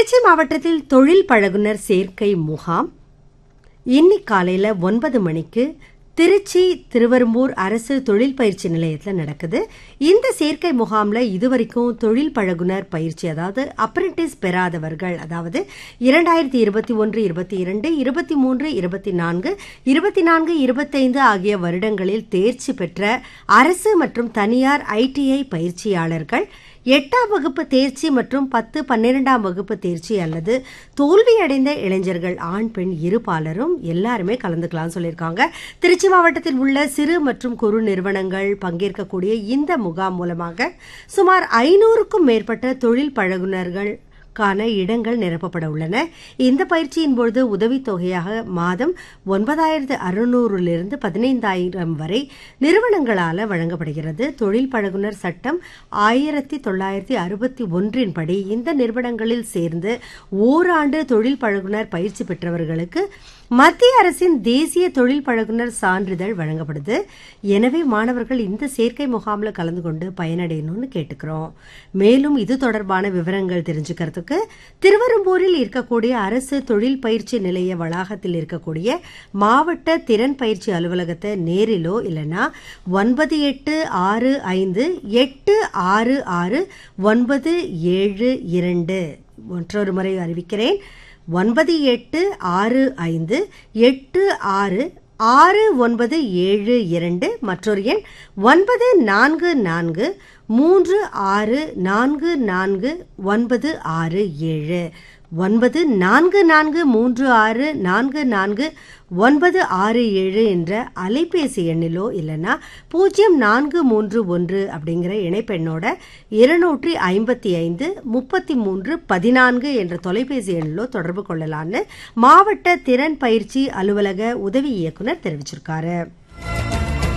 திருச்சி மாவட்டத்தில் தொழில் பழகுனர் சேர்க்கை முகாம் இன்னி காலையில் ஒன்பது மணிக்கு திருச்சி திருவெரும்பூர் அரசு தொழில் பயிற்சி நிலையத்தில் நடக்குது இந்த சேர்க்கை முகாமில் இதுவரைக்கும் தொழில் பழகுனர் பயிற்சி அதாவது அப்ரெண்டிஸ் பெறாதவர்கள் அதாவது இரண்டாயிரத்தி இருபத்தி ஒன்று இருபத்தி இரண்டு இருபத்தி மூன்று இருபத்தி நான்கு இருபத்தி நான்கு இருபத்தைந்து ஆகிய வருடங்களில் தேர்ச்சி பெற்ற அரசு மற்றும் தனியார் ஐடிஐ பயிற்சியாளர்கள் எட்டாம் வகுப்பு தேர்ச்சி மற்றும் பத்து பன்னிரெண்டாம் வகுப்பு தேர்ச்சி அல்லது தோல்வியடைந்த இளைஞர்கள் ஆண் பெண் இருபாலரும் எல்லாருமே கலந்துக்கலாம்னு சொல்லியிருக்காங்க திருச்சி மாவட்டத்தில் உள்ள சிறு மற்றும் குறு நிறுவனங்கள் பங்கேற்கக்கூடிய இந்த முகாம் மூலமாக சுமார் ஐநூறுக்கும் மேற்பட்ட தொழில் பழகுனர்கள் கான இடங்கள் நிரப்பப்பட உள்ளன இந்த பயிற்சியின் பொழுது உதவித்தொகையாக மாதம் ஒன்பதாயிரத்து அறுநூறிலிருந்து பதினைந்தாயிரம் வரை நிறுவனங்களால் வழங்கப்படுகிறது தொழில் பழகுனர் சட்டம் ஆயிரத்தி தொள்ளாயிரத்தி அறுபத்தி ஒன்றின் படி இந்த நிறுவனங்களில் சேர்ந்து ஓராண்டு தொழில் பழகுனர் பயிற்சி பெற்றவர்களுக்கு மத்திய அரசின் தேசிய தொழில் பழகுனர் சான்றிதழ் வழங்கப்படுது எனவே மாணவர்கள் இந்த சேர்க்கை முகாமில் கலந்து கொண்டு பயனடையணும்னு கேட்டுக்கிறோம் மேலும் இது தொடர்பான விவரங்கள் தெரிஞ்சுக்கிறதுக்கு திருவெரும்பூரில் இருக்கக்கூடிய அரசு தொழில் பயிற்சி நிலைய வளாகத்தில் இருக்கக்கூடிய மாவட்ட திறன் பயிற்சி அலுவலகத்தை நேரிலோ இல்லைன்னா ஒன்பது எட்டு ஆறு ஐந்து எட்டு ஆறு ஆறு ஒன்பது ஏழு இரண்டு மற்றொரு முறை அறிவிக்கிறேன் ஒன்பது எட்டு ஆறு ஐந்து எட்டு ஆறு ஆறு ஒன்பது ஏழு இரண்டு மற்றொரு எண் ஒன்பது நான்கு நான்கு மூன்று ஆறு நான்கு நான்கு ஒன்பது ஆறு ஏழு ஒன்பது நான்கு நான்கு மூன்று ஆறு நான்கு நான்கு ஒன்பது ஆறு ஏழு என்ற அலைபேசி எண்ணிலோ இல்லைன்னா பூஜ்ஜியம் நான்கு மூன்று ஒன்று அப்படிங்கிற இணைப்பெண்ணோட இருநூற்றி ஐம்பத்தி ஐந்து முப்பத்தி மூன்று பதினான்கு என்ற தொலைபேசி எண்ணிலோ தொடர்பு கொள்ளலான்னு மாவட்ட திறன் பயிற்சி அலுவலக உதவி இயக்குனர் தெரிவிச்சிருக்காரு